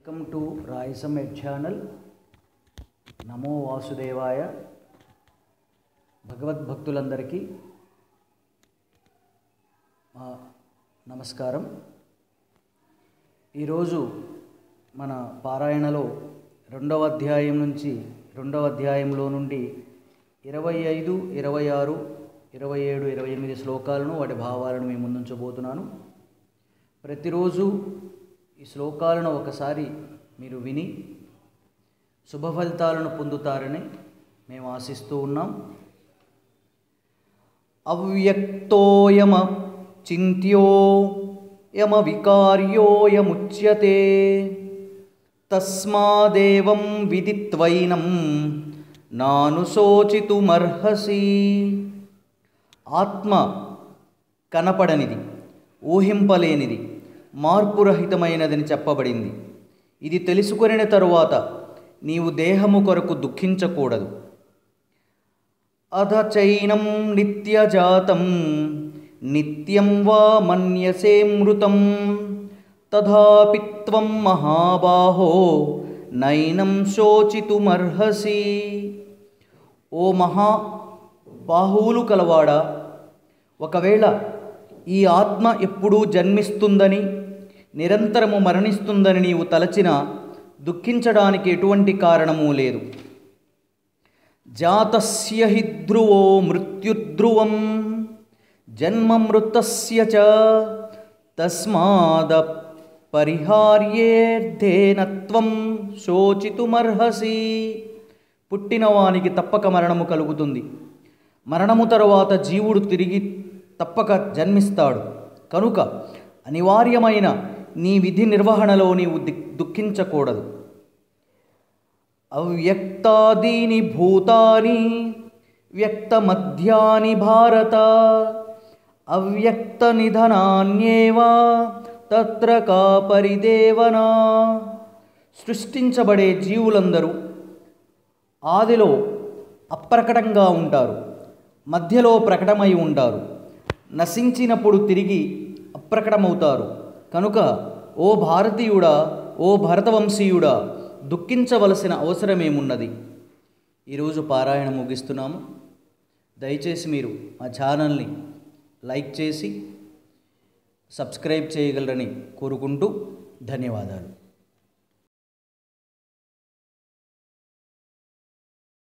welcome to Rayasam ఎడ్ channel నమో వాసుదేవాయ భగవద్భక్తులందరికీ మా నమస్కారం ఈరోజు మన పారాయణలో రెండవ అధ్యాయం నుంచి రెండవ అధ్యాయంలో నుండి ఇరవై ఐదు ఇరవై ఆరు ఇరవై ఏడు ఇరవై ఎనిమిది శ్లోకాలను వాటి భావాలను మేము ముందుంచబోతున్నాను ప్రతిరోజు ఈ శ్లోకాలను ఒకసారి మీరు విని శుభ ఫలితాలను పొందుతారని మేము ఆశిస్తూ ఉన్నాం అవ్యక్తోయమ చింత్యో యమ వికార్యోయముచ్యతే తస్మాదేవం విదిత్వైనం నానుశోచితుమర్హసి ఆత్మ కనపడనిది ఊహింపలేనిది మార్పురహితమైనదని చెప్పబడింది ఇది తెలుసుకొనిన తరువాత నీవు దేహము కొరకు దుఃఖించకూడదు అధ చైనం నిత్యజాతం నిత్యం వా మన్యసే మృతం తథాపి త్వం మహాబాహో నైనం శోచితుమర్హసి ఓ మహా బాహువులు కలవాడా ఒకవేళ ఈ ఆత్మ ఎప్పుడూ జన్మిస్తుందని నిరంతరము మరణిస్తుందని నీవు తలచిన దుఃఖించడానికి ఎటువంటి కారణమూ లేదు జాతస్య హి ధ్రువో మృత్యుధ్రువం జన్మమృతస్య చ తస్మాద పరిహార్యేర్థేనత్వం శోచితుమర్హసి పుట్టినవానికి తప్పక మరణము కలుగుతుంది మరణము తరువాత జీవుడు తిరిగి తప్పక జన్మిస్తాడు కనుక అనివార్యమైన నీ విధి నిర్వహణలో నీవు దిక్ దుఃఖించకూడదు అవ్యక్తాదీని భూతాని వ్యక్తమధ్యాని భారత అవ్యక్త నిధనాన్యేవా తత్ర కా పరిదేవనా సృష్టించబడే జీవులందరూ ఆదిలో అప్రకటంగా ఉంటారు మధ్యలో ప్రకటమై ఉంటారు నశించినప్పుడు తిరిగి అప్రకటమవుతారు కనుక ఓ భారతీయుడా ఓ భరతవంశీయుడా దుఃఖించవలసిన అవసరమేమున్నది ఈరోజు పారాయణ ముగిస్తున్నాము దయచేసి మీరు మా ఛానల్ని లైక్ చేసి సబ్స్క్రైబ్ చేయగలరని కోరుకుంటూ ధన్యవాదాలు